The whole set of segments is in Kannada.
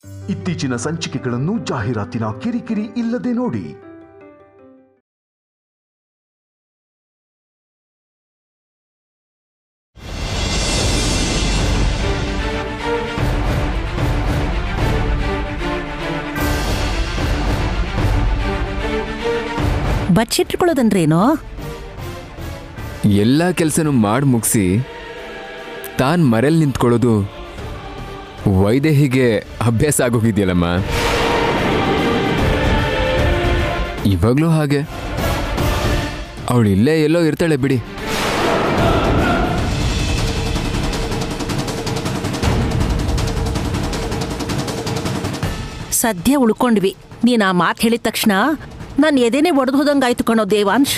ಇತ್ತೀಚಿನ ಸಂಚಿಕೆಗಳನ್ನು ಜಾಹೀರಾತಿನ ಕಿರಿಕಿರಿ ಇಲ್ಲದೆ ನೋಡಿ ಬಚ್ಚಿಟ್ಕೊಳ್ಳೋದಂದ್ರೇನು ಎಲ್ಲ ಕೆಲಸನೂ ಮಾಡಿ ಮುಗಿಸಿ ತಾನು ಮರೆಯಲ್ಲಿ ನಿಂತ್ಕೊಳ್ಳೋದು ವೈದೇಹಿಗೆ ಅಭ್ಯಾಸ ಆಗೋಗಿದೆಯಲ್ಲಮ್ಮ ಇವಾಗಲೂ ಹಾಗೆ ಅವಳು ಇಲ್ಲೇ ಎಲ್ಲೋ ಇರ್ತಾಳೆ ಬಿಡಿ ಸದ್ಯ ಉಳ್ಕೊಂಡ್ವಿ ನೀನ್ ಆ ಮಾತು ಹೇಳಿದ ತಕ್ಷಣ ನಾನು ಎದೆನೆ ಒಡೆದು ಹೋದಂಗಾಯ್ತು ಕಣೋ ದೇವಾಂಶ್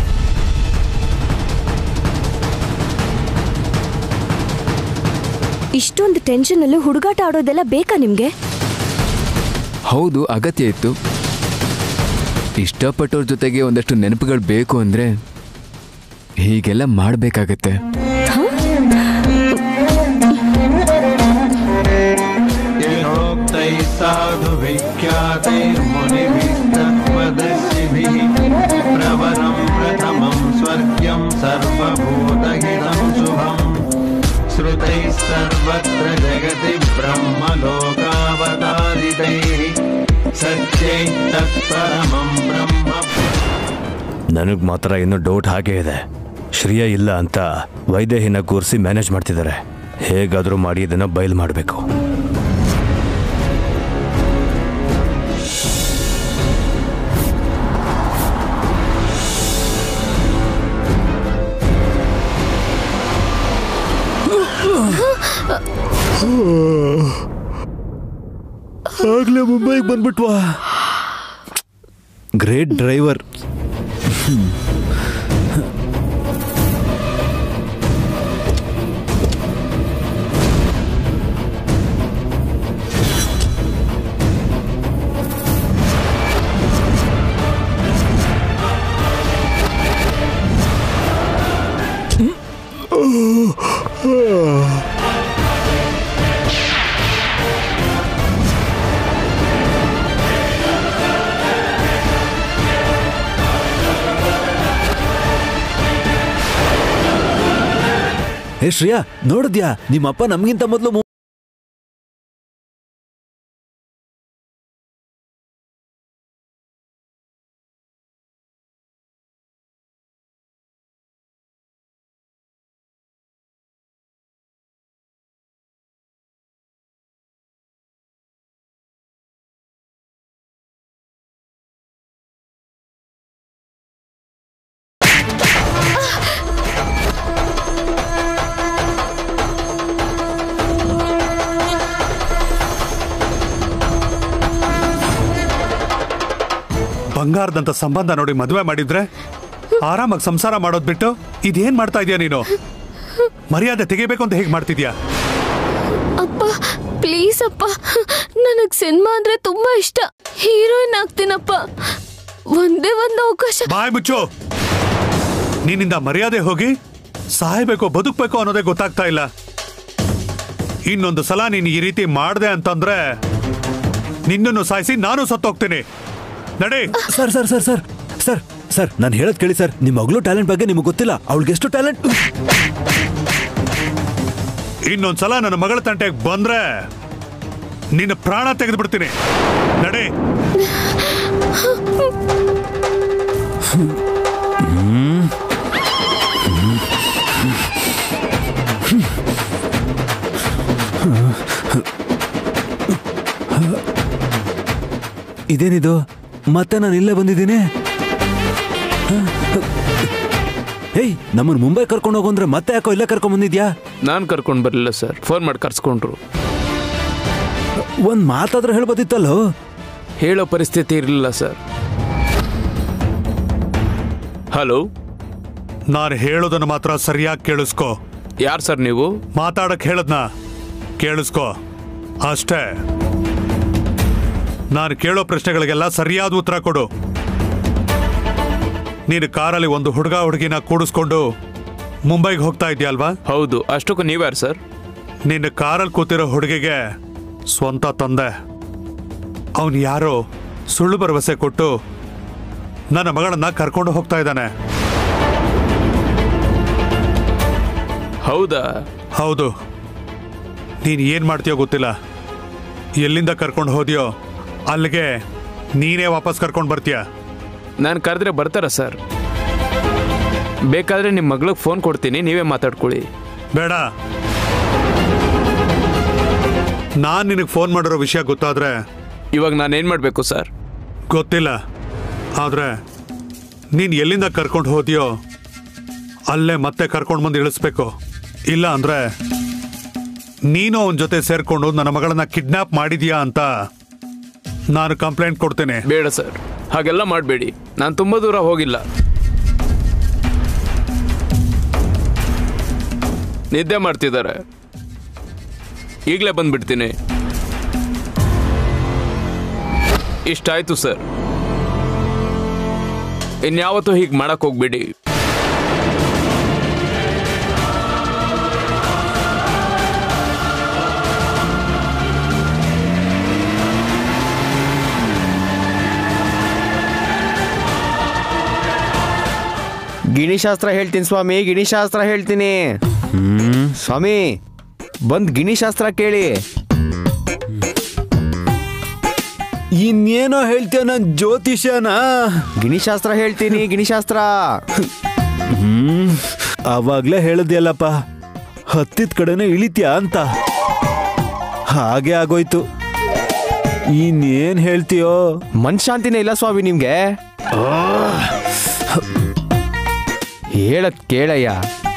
ಇಷ್ಟೊಂದು ಟೆನ್ಷನಲ್ಲೂ ಹುಡುಗಾಟ ಆಡೋದೆಲ್ಲ ಬೇಕಾ ನಿಮ್ಗೆ ಹೌದು ಅಗತ್ಯ ಇತ್ತು ಇಷ್ಟಪಟ್ಟವ್ರ ಜೊತೆಗೆ ಒಂದಷ್ಟು ನೆನಪುಗಳು ಬೇಕು ಅಂದರೆ ಹೀಗೆಲ್ಲ ಮಾಡಬೇಕಾಗತ್ತೆ तेनोक्तैः साधुविख्यातैर्मुनिभिस्तत्त्वदर्शिभिः प्रवरं प्रथमं स्वर्ग्यं सर्वभूतहितं शुभम् श्रुतैः सर्वत्र जगति ब्रह्मलोकावतारितैः सत्यैः तत्परमं ब्रह्म ನನಗೆ ಮಾತ್ರ ಇನ್ನೂ ಡೌಟ್ ಹಾಗೇ ಇದೆ ಶ್ರೇಯ ಇಲ್ಲ ಅಂತ ವೈದೇಹಿನ ಕೂರಿಸಿ ಮ್ಯಾನೇಜ್ ಮಾಡ್ತಿದ್ದಾರೆ ಹೇಗಾದರೂ ಮಾಡಿ ಇದನ್ನ ಬಯಲು ಮಾಡಬೇಕು ಆಗ್ಲೇ ಮುಂಬೈಗೆ ಬಂದ್ಬಿಟ್ವಾ ಗ್ರೇಟ್ ಡ್ರೈವರ್ ಏ ಶ್ರೇಯಾ ನೋಡಿದ್ಯಾ ನಿಮ್ಮಪ್ಪ ನಮ್ಗಿಂತ ಮೊದಲು ಬಂಗಾರದಂತ ಸಂಬಂಧ ನೋಡಿ ಮದುವೆ ಮಾಡಿದ್ರೆ ಆರಾಮಾಗಿ ಸಂಸಾರ ಮಾಡೋದ್ ಬಿಟ್ಟು ಇದೇನ್ ಮಾಡ್ತಾ ಇದೀಯ ನೀನು ಮರ್ಯಾದೆ ತೆಗಿಬೇಕು ಅಂತ ಹೇಗೆ ಮಾಡ್ತಿದ್ಯಾ ಅಪ್ಪ ಪ್ಲೀಸ್ ಅಪ್ಪ ನನಗ್ ಸಿನಿಮಾ ಅಂದ್ರೆ ತುಂಬಾ ಇಷ್ಟ ಹೀರೋಯಿನ್ ಆಗ್ತೀನಪ್ಪ ಒಂದೇ ಒಂದು ಅವಕಾಶ ಬಾಯ್ ಮುಚ್ಚು ನಿನ್ನಿಂದ ಮರ್ಯಾದೆ ಹೋಗಿ ಸಾಯ್ಬೇಕು ಬದುಕ್ಬೇಕು ಅನ್ನೋದೇ ಗೊತ್ತಾಗ್ತಾ ಇಲ್ಲ ಇನ್ನೊಂದು ಸಲ ನೀನು ಈ ರೀತಿ ಮಾಡ್ದೆ ಅಂತಂದ್ರೆ ನಿನ್ನನ್ನು ಸಾಯಿಸಿ ನಾನು ಸತ್ತೋಗ್ತೀನಿ ನಡಿ sir sir sir sir sir sir ನಾನು ಹೇಳೋದ್ ಕೇಳಿ ಸರ್ ನಿಮ್ಮ ಮಗಳು ಟ್ಯಾಲೆಂಟ್ ಬಗ್ಗೆ ನಿಮಗೆ ಗೊತ್ತಿಲ್ಲ ಅವಳಿಗೆ ಎಷ್ಟು ಟ್ಯಾಲೆಂಟ್ ಇನ್ನೊಂದ್ಸಲ ನನ್ನ ಮಗಳ ತಂಟೆಗೆ ಬಂದ್ರೆ ನಿನ್ನ ಪ್ರಾಣ ತೆಗೆದು ಬಿಡ್ತೀನಿ ನಡಿ ಇದೇನಿದು ಮತ್ತೆ ನಾನು ಇಲ್ಲೇ ಬಂದಿದ್ದೀನಿ ಏಯ್ ನಮ್ಮನ್ನ ಮುಂಬೈ ಕರ್ಕೊಂಡು ಹೋಗು ಅಂದ್ರೆ ಮತ್ತೆ ಯಾಕೋ ಇಲ್ಲೇ ಕರ್ಕೊಂಡ್ ಬಂದಿದ್ಯಾ ನಾನು ಕರ್ಕೊಂಡು ಬರಲಿಲ್ಲ ಸರ್ ಫೋನ್ ಮಾಡಿ ಕರ್ಸ್ಕೊಂಡ್ರು ಒಂದ್ ಮಾತಾದ್ರೂ ಹೇಳ್ಬೋದಿತ್ತಲ್ಲೋ ಹೇಳೋ ಪರಿಸ್ಥಿತಿ ಇರಲಿಲ್ಲ ಸರ್ ಹಲೋ ನಾನು ಹೇಳೋದನ್ನ ಮಾತ್ರ ಸರಿಯಾಗಿ ಕೇಳಿಸ್ಕೊ ಯಾರು ಸರ್ ನೀವು ಮಾತಾಡಕ್ ಹೇಳದ್ನ ಕೇಳಿಸ್ಕೊ ಅಷ್ಟೇ ನಾನು ಕೇಳೋ ಪ್ರಶ್ನೆಗಳಿಗೆಲ್ಲ ಸರಿಯಾದ ಉತ್ತರ ಕೊಡು ನೀನು ಕಾರಲ್ಲಿ ಒಂದು ಹುಡುಗ ಹುಡುಗಿನ ಕೂಡಿಸ್ಕೊಂಡು ಮುಂಬೈಗೆ ಹೋಗ್ತಾ ಇದೆಯಲ್ವಾ ಹೌದು ಅಷ್ಟಕ್ಕೂ ನೀವ್ಯಾರು ಸರ್ ನಿನ್ನ ಕಾರಲ್ಲಿ ಕೂತಿರೋ ಹುಡುಗಿಗೆ ಸ್ವಂತ ತಂದೆ ಅವನು ಯಾರೋ ಸುಳ್ಳು ಭರವಸೆ ಕೊಟ್ಟು ನನ್ನ ಮಗಳನ್ನ ಕರ್ಕೊಂಡು ಹೋಗ್ತಾ ಇದ್ದಾನೆ ಹೌದಾ ಹೌದು ನೀನು ಏನು ಮಾಡ್ತೀಯೋ ಗೊತ್ತಿಲ್ಲ ಎಲ್ಲಿಂದ ಕರ್ಕೊಂಡು ಹೋದ್ಯೋ ಅಲ್ಲಿಗೆ ನೀನೇ ವಾಪಸ್ ಕರ್ಕೊಂಡು ಬರ್ತೀಯ ನಾನು ಕರೆದ್ರೆ ಬರ್ತಾರ ಸರ್ ಬೇಕಾದ್ರೆ ನಿಮ್ಮ ಮಗಳಿಗೆ ಫೋನ್ ಕೊಡ್ತೀನಿ ನೀವೇ ಮಾತಾಡ್ಕೊಳ್ಳಿ ಬೇಡ ನಾನು ನಿನಗೆ ಫೋನ್ ಮಾಡಿರೋ ವಿಷಯ ಗೊತ್ತಾದ್ರೆ ಇವಾಗ ನಾನು ಏನು ಮಾಡಬೇಕು ಸರ್ ಗೊತ್ತಿಲ್ಲ ಆದರೆ ನೀನು ಎಲ್ಲಿಂದ ಕರ್ಕೊಂಡು ಹೋದ್ಯೋ ಅಲ್ಲೇ ಮತ್ತೆ ಕರ್ಕೊಂಡು ಬಂದು ಇಳಿಸ್ಬೇಕು ಇಲ್ಲ ಅಂದರೆ ನೀನು ಅವನ ಜೊತೆ ಸೇರ್ಕೊಂಡು ನನ್ನ ಮಗಳನ್ನ ಕಿಡ್ನಾಪ್ ಮಾಡಿದ್ಯಾ ಅಂತ ನಾನು ಕಂಪ್ಲೇಂಟ್ ಕೊಡ್ತೇನೆ ಬೇಡ ಸರ್ ಹಾಗೆಲ್ಲ ಮಾಡಬೇಡಿ ನಾನು ತುಂಬ ದೂರ ಹೋಗಿಲ್ಲ ನಿದ್ದೆ ಮಾಡ್ತಿದ್ದಾರೆ ಈಗಲೇ ಬಂದ್ಬಿಡ್ತೀನಿ ಇಷ್ಟಾಯ್ತು ಸರ್ ಇನ್ಯಾವತ್ತೂ ಹೀಗೆ ಮಾಡಕ್ ಹೋಗ್ಬೇಡಿ ಗಿಣಿಶಾಸ್ತ್ರ ಹೇಳ್ತೀನಿ ಸ್ವಾಮಿ ಗಿಣಿಶಾಸ್ತ್ರ ಹೇಳ್ತೀನಿ ಸ್ವಾಮಿ ಬಂದ್ ಗಿಣಿಶಾಸ್ತ್ರ ಕೇಳಿ ಇನ್ನೇನೋ ಹೇಳ್ತೀಯ ನನ್ ಜ್ಯೋತಿಷ್ಯನ ಗಿಣಿಶಾಸ್ತ್ರ ಹೇಳ್ತೀನಿ ಗಿಣಿಶಾಸ್ತ್ರ ಹ್ಮ್ ಅವಾಗ್ಲೇ ಹೇಳದ್ಯಲ್ಲಪ್ಪ ಹತ್ತಿದ ಕಡೆನೇ ಇಳಿತ್ಯಾ ಅಂತ ಹಾಗೆ ಆಗೋಯ್ತು ಇನ್ನೇನ್ ಹೇಳ್ತೀಯೋ ಮನ್ಶಾಂತಿನೇ ಇಲ್ಲ ಸ್ವಾಮಿ ನಿಮ್ಗೆ ಹೇಳದ್ ಕೇಳಯ್ಯ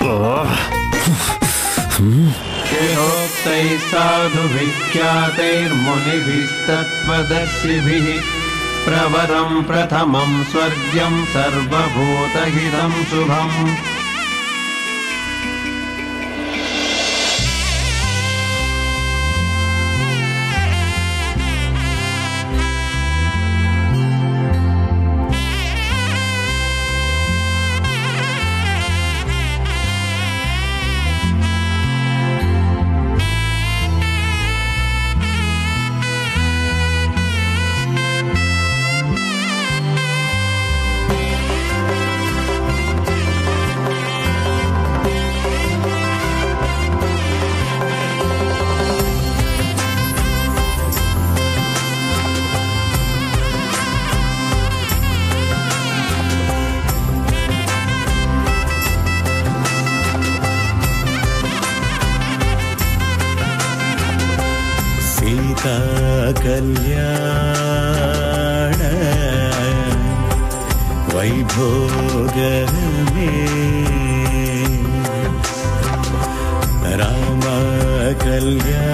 शिरोक्तैः साधुविख्यातैर्मुनिभिस्तत्त्वदर्शिभिः प्रवरं प्रथमं स्वर्ग्यं सर्वभूतहितं शुभम् ಸೀತಾ ಕಲ್ಯಾಣ ವೈಭೋಗಮೇ ರಾಮ ಕಲ್ಯಾಣ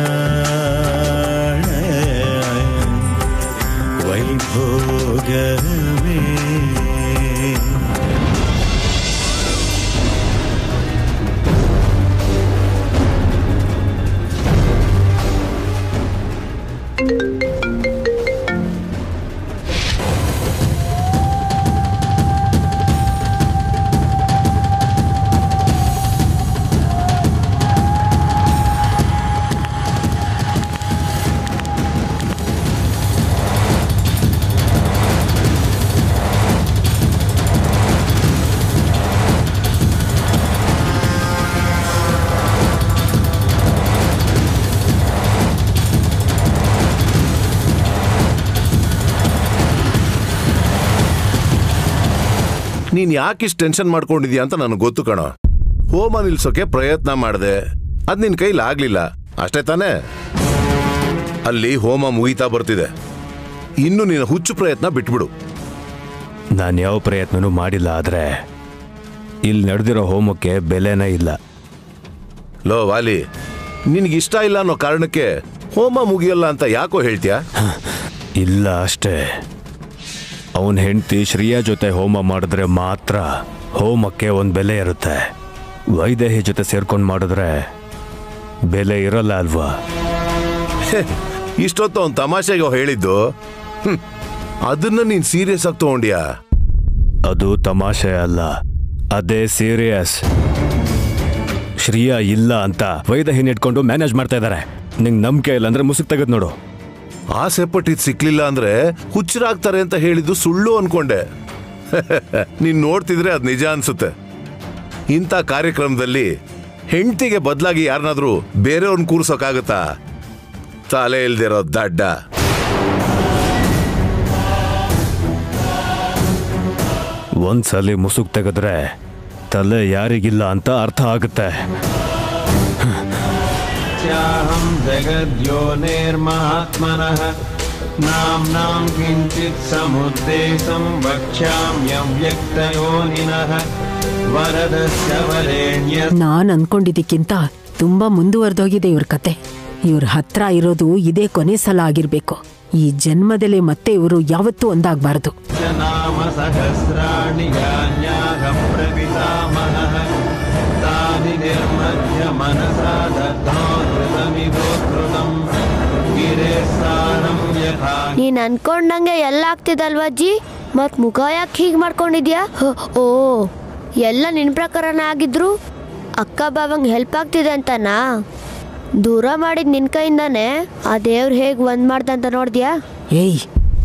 ವೈಭೋಗಮೇ ನೀನ್ ಯಾಕಿಷ್ಟು ಟೆನ್ಷನ್ ಮಾಡ್ಕೊಂಡಿದ್ಯಾ ಅಂತ ನನಗೆ ಗೊತ್ತು ಕಣೋ ಹೋಮ ನಿಲ್ಸೋಕೆ ಪ್ರಯತ್ನ ಮಾಡಿದೆ ಅದ್ ನಿನ್ ಕೈಲಿ ಆಗ್ಲಿಲ್ಲ ಅಷ್ಟೇ ತಾನೇ ಅಲ್ಲಿ ಹೋಮ ಮುಗಿತಾ ಬರ್ತಿದೆ ಇನ್ನು ನಿನ್ನ ಹುಚ್ಚು ಪ್ರಯತ್ನ ಬಿಟ್ಬಿಡು ನಾನು ಯಾವ ಪ್ರಯತ್ನನೂ ಮಾಡಿಲ್ಲ ಆದರೆ ಇಲ್ಲಿ ನಡೆದಿರೋ ಹೋಮಕ್ಕೆ ಬೆಲೆನೇ ಇಲ್ಲ ಲೋ ವಾಲಿ ನಿನ್ಗಿಷ್ಟ ಇಲ್ಲ ಅನ್ನೋ ಕಾರಣಕ್ಕೆ ಹೋಮ ಮುಗಿಯಲ್ಲ ಅಂತ ಯಾಕೋ ಹೇಳ್ತೀಯಾ ಇಲ್ಲ ಅಷ್ಟೇ ಅವನ ಹೆಂಡತಿ ಶ್ರೀಯಾ ಜೊತೆ ಹೋಮ ಮಾಡಿದ್ರೆ ಮಾತ್ರ ಹೋಮಕ್ಕೆ ಒಂದು ಬೆಲೆ ಇರುತ್ತೆ ವೈದೇಹಿ ಜೊತೆ ಸೇರ್ಕೊಂಡು ಮಾಡಿದ್ರೆ ಬೆಲೆ ಇರಲ್ಲ ಅಲ್ವಾ ಇಷ್ಟೊತ್ತು ಅವ್ನು ತಮಾಷೆಗೆ ಹೇಳಿದ್ದು ಹ್ಮ್, ಅದನ್ನ ನೀನ್ ಸೀರಿಯಸ್ ಆಗಿ ತಗೊಂಡ್ಯಾ ಅದು ತಮಾಷೆ ಅಲ್ಲ ಅದೇ ಸೀರಿಯಸ್ ಶ್ರೀಯಾ ಇಲ್ಲ ಅಂತ ವೈದೇಹಿನ ಇಟ್ಕೊಂಡು ಮ್ಯಾನೇಜ್ ಮಾಡ್ತಾ ಇದ್ದಾರೆ ನಿಂಗೆ ನಂಬಿಕೆ ಇಲ್ಲ ಅಂದ್ರೆ ಮುಸುಕ್ ತೆಗೆದು ನೋಡು ಆಸೆ ಪಟ್ಟಿದ್ ಸಿಕ್ಲಿಲ್ಲ ಅಂದ್ರೆ ಹುಚ್ಚರಾಗ್ತಾರೆ ಅಂತ ಹೇಳಿದ್ದು ಸುಳ್ಳು ಅನ್ಕೊಂಡೆ ನೀನ್ ನೋಡ್ತಿದ್ರೆ ಅದ್ ನಿಜ ಅನ್ಸುತ್ತೆ ಇಂಥ ಕಾರ್ಯಕ್ರಮದಲ್ಲಿ ಹೆಂಡತಿಗೆ ಬದಲಾಗಿ ಯಾರನ್ನಾದ್ರೂ ಬೇರೆಯವ್ರನ್ನ ಕೂರ್ಸೋಕ್ಕಾಗತ್ತಾ ತಲೆ ಇಲ್ದಿರೋ ದಡ್ಡ ಒಂದ್ಸಲಿ ಮುಸುಕ್ ತೆಗೆದ್ರೆ ತಲೆ ಯಾರಿಗಿಲ್ಲ ಅಂತ ಅರ್ಥ ಆಗುತ್ತೆ ह्यहं जगद्योनेर्महात्मनः नाम्नां किञ्चित् समुद्देशं वक्ष्याम्यव्यक्तयोनिनः वरदस्य वरेण्य ನಾನ್ ಅನ್ಕೊಂಡಿದ್ದಕ್ಕಿಂತ ತುಂಬಾ ಮುಂದುವರೆದೋಗಿದೆ ಇವ್ರ ಕತೆ ಇವ್ರ ಹತ್ರ ಇರೋದು ಇದೇ ಕೊನೆ ಸಲ ಆಗಿರ್ಬೇಕು ಈ ಜನ್ಮದಲ್ಲಿ ಮತ್ತೆ ಇವರು ಯಾವತ್ತೂ ಒಂದಾಗ್ಬಾರ್ದು च नाम सहस्राणि यान्याहं प्रपितामहः तानि निर्मध्य मनसा दत्ताकृतमिदोत्कृतं गिरेः सारं यथा ನೀನ್ ಅನ್ಕೊಂಡಂಗೆ ಎಲ್ಲ ಆಗ್ತಿದಲ್ವಾ ಅಜ್ಜಿ ಮತ್ ಮುಖ ಯಾಕೆ ಹೀಗ್ ಮಾಡ್ಕೊಂಡಿದ್ಯಾ ಹ, ಓ ಎಲ್ಲ ನಿನ್ ಪ್ರಕಾರನ ಆಗಿದ್ರು ಅಕ್ಕ ಬಾವಂಗ್ ಹೆಲ್ಪ್ ಆಗ್ತಿದೆ ಅಂತನಾ ದೂರ ಮಾಡಿದ್ ನಿನ್ ಕೈಯಿಂದಾನೆ ಆ ದೇವ್ರು ಹೇಗ್ ಒಂದ್ ಮಾಡ್ದಂತ ನೋಡ್ದ್ಯಾ ಏಯ್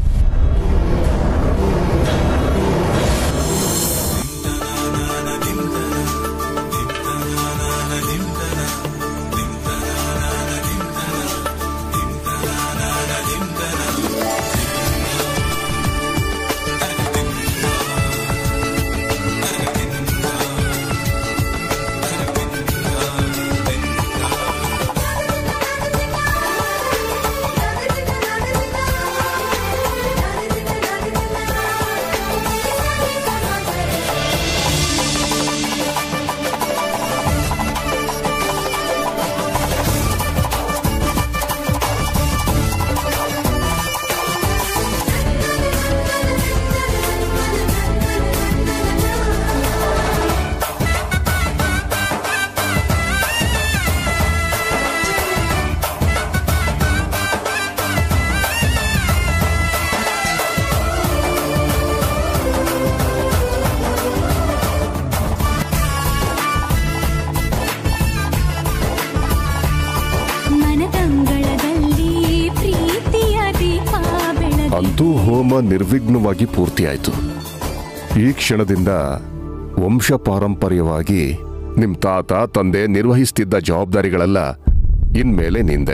ಮನದಂಗಳದಲ್ಲಿ ಪ್ರೀತಿಯ ದೀಪ ಬೆಳಗಿ ಅಂತೂ ಹೋಮ ನಿರ್ವಿಘ್ನವಾಗಿ ಪೂರ್ತಿಯಾಯಿತು ಈ ಕ್ಷಣದಿಂದ ವಂಶ ಪಾರಂಪರ್ಯವಾಗಿ ನಿಮ್ ತಾತ ತಂದೆ ನಿರ್ವಹಿಸ್ತಿದ್ದ ಜವಾಬ್ದಾರಿಗಳೆಲ್ಲ ಇನ್ಮೇಲೆ ನಿಂದೆ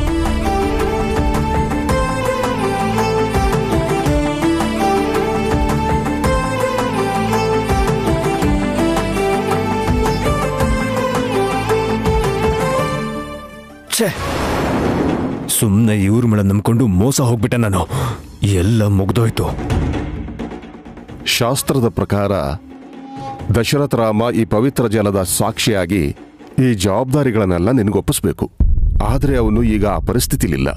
ಛೇ ಸುಮ್ಮನೆ ಇವ್ರ ಮೇಲೆ ನಂಬ್ಕೊಂಡು ಮೋಸ ಹೋಗ್ಬಿಟ್ಟೆ ನಾನು ಎಲ್ಲ ಮುಗ್ದೋಯ್ತು ಶಾಸ್ತ್ರದ ಪ್ರಕಾರ ದಶರಥ ರಾಮ ಈ ಪವಿತ್ರ ಜಲದ ಸಾಕ್ಷಿಯಾಗಿ ಈ ಜವಾಬ್ದಾರಿಗಳನ್ನೆಲ್ಲ ನಿನಗೊಪ್ಪಿಸ್ಬೇಕು ಆದರೆ ಅವನು ಈಗ ಆ ಪರಿಸ್ಥಿತಿಲಿಲ್ಲ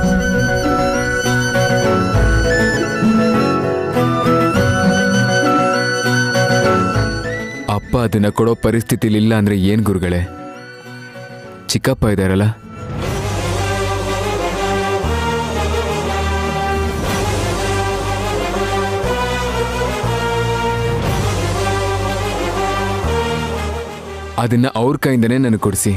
ಅಪ್ಪ ಅದನ್ನ ಕೊಡೋ ಪರಿಸ್ಥಿತಿಲಿ ಇಲ್ಲ ಅಂದ್ರೆ ಏನ್ ಗುರುಗಳೇ ಚಿಕ್ಕಪ್ಪ ಇದಾರಲ್ಲ ಅದನ್ನ ಅವ್ರ ಕೈಯಿಂದನೇ ನನಗೆ ಕೊಡಿಸಿ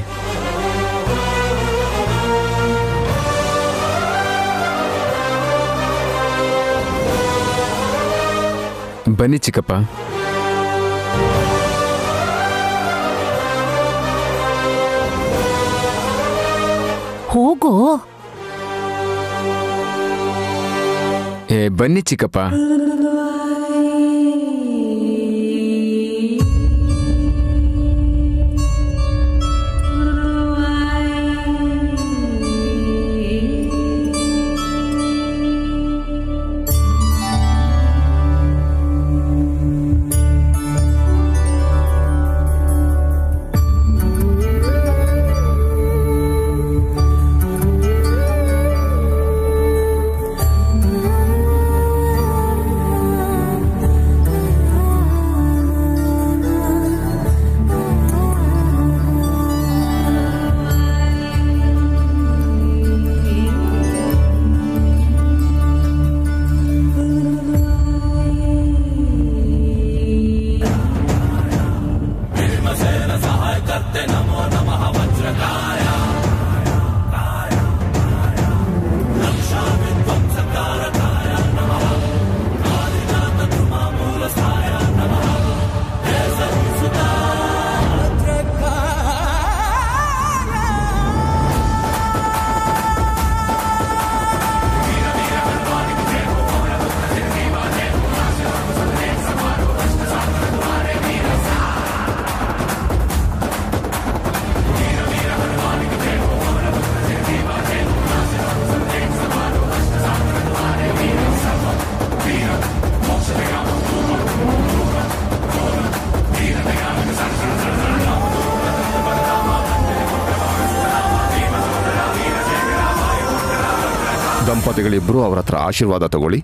ಬನ್ನಿ ಚಿಕ್ಕಪ್ಪ ಹೋಗೋ ಏ ಬನ್ನಿ ಚಿಕ್ಕಪ್ಪ ದಂಪತಿಗಳಿಬ್ರು ಅವರ ಹತ್ರ ಆಶೀರ್ವಾದ ತಗೊಳ್ಳಿ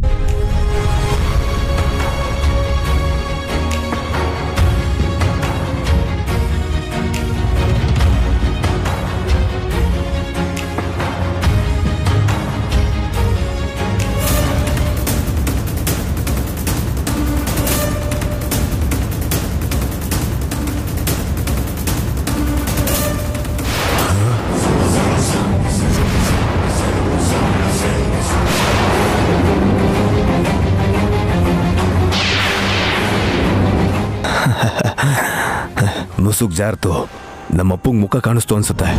ಮುಸುಕ್ ಜಾರ್ತು ನಮ್ಮಪ್ಪಂಗ್ ಮುಖ ಕಾಣಿಸ್ತು ಅನ್ಸುತ್ತೆ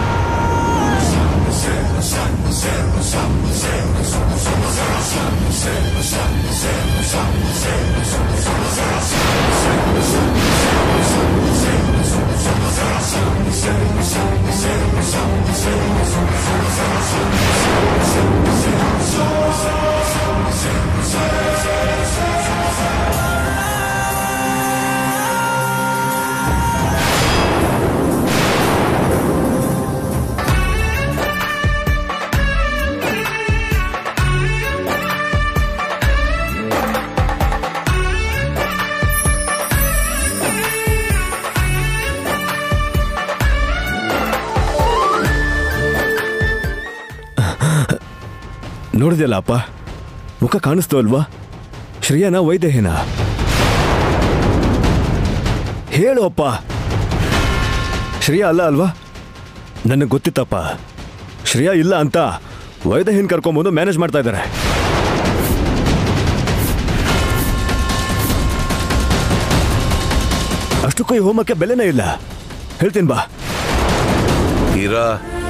ನೋಡಿದೆಯಲ್ಲ ಅಪ್ಪ ಮುಖ ಕಾಣಿಸ್ತು ಅಲ್ವಾ ಶ್ರೇಯನ ವೈದೇಹಿನ ಹೇಳು ಅಪ್ಪ ಶ್ರೇಯಾ ಅಲ್ಲ ಅಲ್ವಾ ನನಗೆ ಗೊತ್ತಿತ್ತಪ್ಪ ಶ್ರೇಯಾ ಇಲ್ಲ ಅಂತ ವೈದೇಹಿನ್ ಕರ್ಕೊಂಬಂದು ಮ್ಯಾನೇಜ್ ಮಾಡ್ತಾ ಇದ್ದಾರೆ ಅಷ್ಟಕ್ಕೂ ಈ ಹೋಮಕ್ಕೆ ಬೆಲೆನೇ ಇಲ್ಲ ಹೇಳ್ತೀನಿ ಬಾ ಹೀರಾ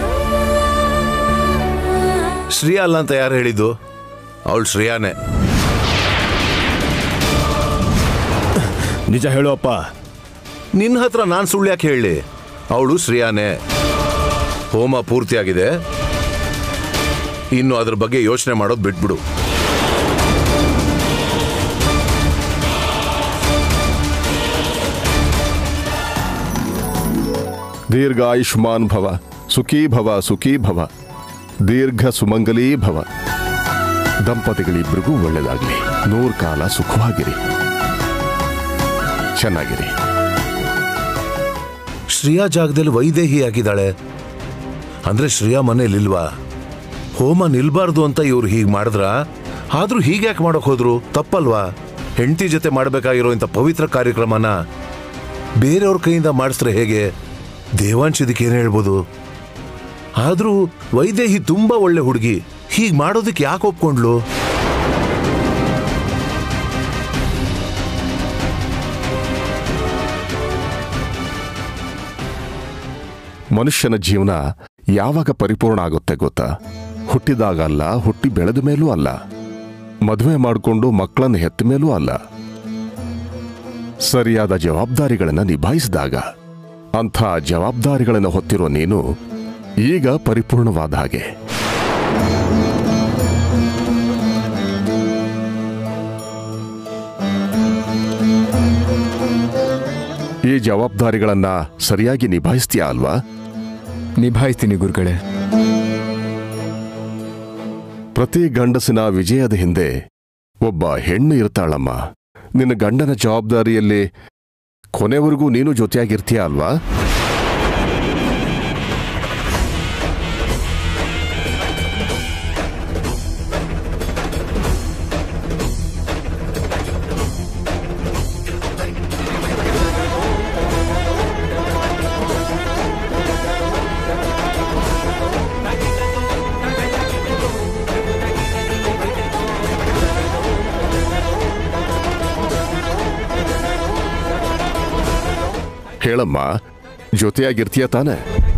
ಶ್ರೇಯಾ ಅಲ್ಲ ಅಂತ ಯಾರು ಹೇಳಿದ್ದು ಅವಳು ಶ್ರೇಯಾನೇ ನಿಜ ಹೇಳು ಅಪ್ಪ ನಿನ್ನ ಹತ್ರ ನಾನು ಸುಳ್ಳು ಯಾಕೆ ಹೇಳಿ ಅವಳು ಶ್ರೇಯಾನೇ ಹೋಮ ಪೂರ್ತಿಯಾಗಿದೆ ಇನ್ನು ಅದ್ರ ಬಗ್ಗೆ ಯೋಚನೆ ಮಾಡೋದು ಬಿಟ್ಬಿಡು ದೀರ್ಘಾಯುಷ್ಮಾನ್ ಭವ ಸುಖೀ ಭವ ಸುಖೀ ಭವ ದೀರ್ಘ ಸುಮಂಗಲೀ ಭವ ದಂಪತಿಗಳಿಬ್ಬರಿಗೂ ಒಳ್ಳೆಯದಾಗಲಿ ನೂರು ಕಾಲ ಸುಖವಾಗಿರಿ ಚೆನ್ನಾಗಿರಿ ಶ್ರೇಯಾ ಜಾಗದಲ್ಲಿ ವೈದೇಹಿ ಆಗಿದ್ದಾಳೆ ಅಂದ್ರೆ ಶ್ರೇಯಾ ಮನೇಲಿಲ್ವಾ ಹೋಮ ನಿಲ್ಬಾರ್ದು ಅಂತ ಇವ್ರು ಹೀಗೆ ಮಾಡಿದ್ರ ಆದ್ರೂ ಹೀಗೆ ಯಾಕೆ ಮಾಡೋಕ್ ಹೋದ್ರು ತಪ್ಪಲ್ವಾ ಹೆಂಡತಿ ಜೊತೆ ಮಾಡಬೇಕಾಗಿರೋ ಇಂಥ ಪವಿತ್ರ ಕಾರ್ಯಕ್ರಮನ ಬೇರೆಯವ್ರ ಕೈಯಿಂದ ಮಾಡಿಸಿದ್ರೆ ಹೇಗೆ ದೇವಾಂಶ್ ಇದಕ್ಕೆ ಏನು ಹೇಳ್ಬೋದು ಆದ್ರೂ ವೈದೇಹಿ ತುಂಬಾ ಒಳ್ಳೆ ಹುಡುಗಿ ಹೀಗೆ ಮಾಡೋದಕ್ಕೆ ಯಾಕೆ ಒಪ್ಕೊಂಡ್ಲು ಮನುಷ್ಯನ ಜೀವನ ಯಾವಾಗ ಪರಿಪೂರ್ಣ ಆಗುತ್ತೆ ಗೊತ್ತಾ ಹುಟ್ಟಿದಾಗ ಅಲ್ಲ ಹುಟ್ಟಿ ಬೆಳೆದ ಮೇಲೂ ಅಲ್ಲ ಮದುವೆ ಮಾಡಿಕೊಂಡು ಮಕ್ಕಳನ್ನು ಹೆತ್ತ ಮೇಲೂ ಅಲ್ಲ ಸರಿಯಾದ ಜವಾಬ್ದಾರಿಗಳನ್ನು ನಿಭಾಯಿಸಿದಾಗ ಅಂಥ ಜವಾಬ್ದಾರಿಗಳನ್ನು ಹೊತ್ತಿರೋ ನೀನು ಈಗ ಪರಿಪೂರ್ಣವಾದ ಹಾಗೆ ಈ ಜವಾಬ್ದಾರಿಗಳನ್ನ ಸರಿಯಾಗಿ ನಿಭಾಯಿಸ್ತೀಯಾ ಅಲ್ವಾ ನಿಭಾಯಿಸ್ತೀನಿ ಗುರುಗಳೇ ಪ್ರತಿ ಗಂಡಸಿನ ವಿಜಯದ ಹಿಂದೆ ಒಬ್ಬ ಹೆಣ್ಣು ಇರ್ತಾಳಮ್ಮ ನಿನ್ನ ಗಂಡನ ಜವಾಬ್ದಾರಿಯಲ್ಲಿ ಕೊನೆವರೆಗೂ ನೀನು ಜೊತೆಯಾಗಿರ್ತೀಯ ಅಲ್ವಾ ಹೇಳಮ್ಮ ಜೊತೆಯಾಗಿರ್ತೀಯ ತಾನೆ